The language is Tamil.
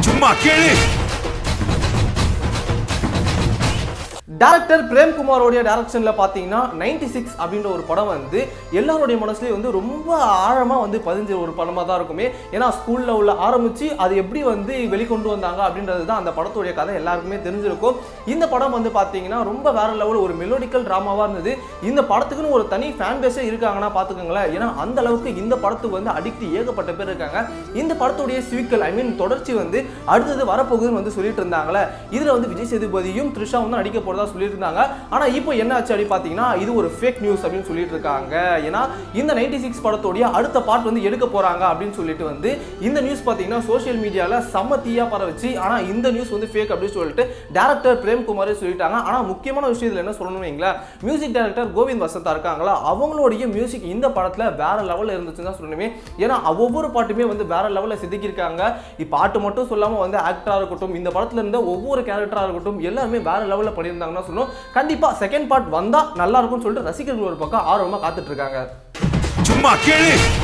சும்மா கேளு டேரக்டர் பிரேம்குமாரோடைய டேரக்ஷன்ல பாத்தீங்கன்னா 96 சிக்ஸ் அப்படின்ற ஒரு படம் வந்து எல்லாருடைய மனசுலயும் வந்து ரொம்ப ஆழமா வந்து பதிஞ்ச ஒரு படமா தான் இருக்குமே ஏன்னா ஸ்கூல்ல உள்ள ஆரம்பிச்சு அது எப்படி வந்து வெளிக்கொண்டு வந்தாங்க அப்படின்றது தான் அந்த படத்துடைய கதை எல்லாருக்குமே தெரிஞ்சிருக்கும் இந்த படம் வந்து பாத்தீங்கன்னா ரொம்ப வேற லெவல் ஒரு மெலோடிக்கல் டிராமாவா இருந்தது இந்த படத்துக்குன்னு ஒரு தனி ஃபேன் பேஸே இருக்காங்கன்னா பாத்துக்கோங்களேன் ஏன்னா அந்த அளவுக்கு இந்த படத்துக்கு வந்து அடிக்ட் ஏகப்பட்ட பேர் இருக்காங்க இந்த படத்துடைய சீக்வல் ஐ மீன் தொடர்ச்சி வந்து அடுத்தது வரப்போகுதுன்னு வந்து சொல்லிட்டு இருந்தாங்களே இதுல வந்து விஜய் சேதுபதியும் த்ரிஷா வந்து நடிக்க போறதா சொல்லிட்டு இருந்தாங்க ஆனா இப்போ என்ன ஆச்சு அப்படின்னு பாத்தீங்கன்னா இது ஒரு ஃபேக் நியூஸ் அப்படின்னு சொல்லிட்டு இருக்காங்க ஏன்னா இந்த 96 சிக்ஸ் படத்தோடைய அடுத்த பார்ட் வந்து எடுக்க போறாங்க அப்படின்னு சொல்லிட்டு வந்து இந்த நியூஸ் பாத்தீங்கன்னா சோஷியல் மீடியால செம்ம தீயா பரவச்சு ஆனா இந்த நியூஸ் வந்து ஃபேக் அப்படின்னு சொல்லிட்டு டேரக்டர் பிரேம்குமாரே சொல்லிட்டாங்க ஆனா முக்கியமான விஷயம் இதுல என்ன சொல்லணும் வைங்களேன் மியூசிக் டைரக்டர் கோவிந்த் வசந்தா இருக்காங்களா அவங்களுடைய மியூசிக் இந்த படத்துல வேற லெவல்ல இருந்துச்சுன்னு தான் சொல்லணுமே ஏன்னா ஒவ்வொரு பாட்டுமே வந்து வேற லெவல்ல செதுக்கியிருக்காங்க இப்போ பாட்டு மட்டும் சொல்லாம வந்து ஆக்டரா இருக்கட்டும் இந்த படத்துல இருந்த ஒவ்வொரு கேரக்டரா இருக்கட்டும் எல்லாருமே வேற லெவல்ல பண்ணியிருந்தாங்கன்னா சொல்லணும் கண்டிப்பா செகண்ட் பார்ட் வந்தா நல்லா இருக்கும்னு சொல்லிட்டு ரசிகர்கள் ஒரு பக்கம் ஆர்வமா காத்துட்டு இருக்காங்க சும்மா கேளு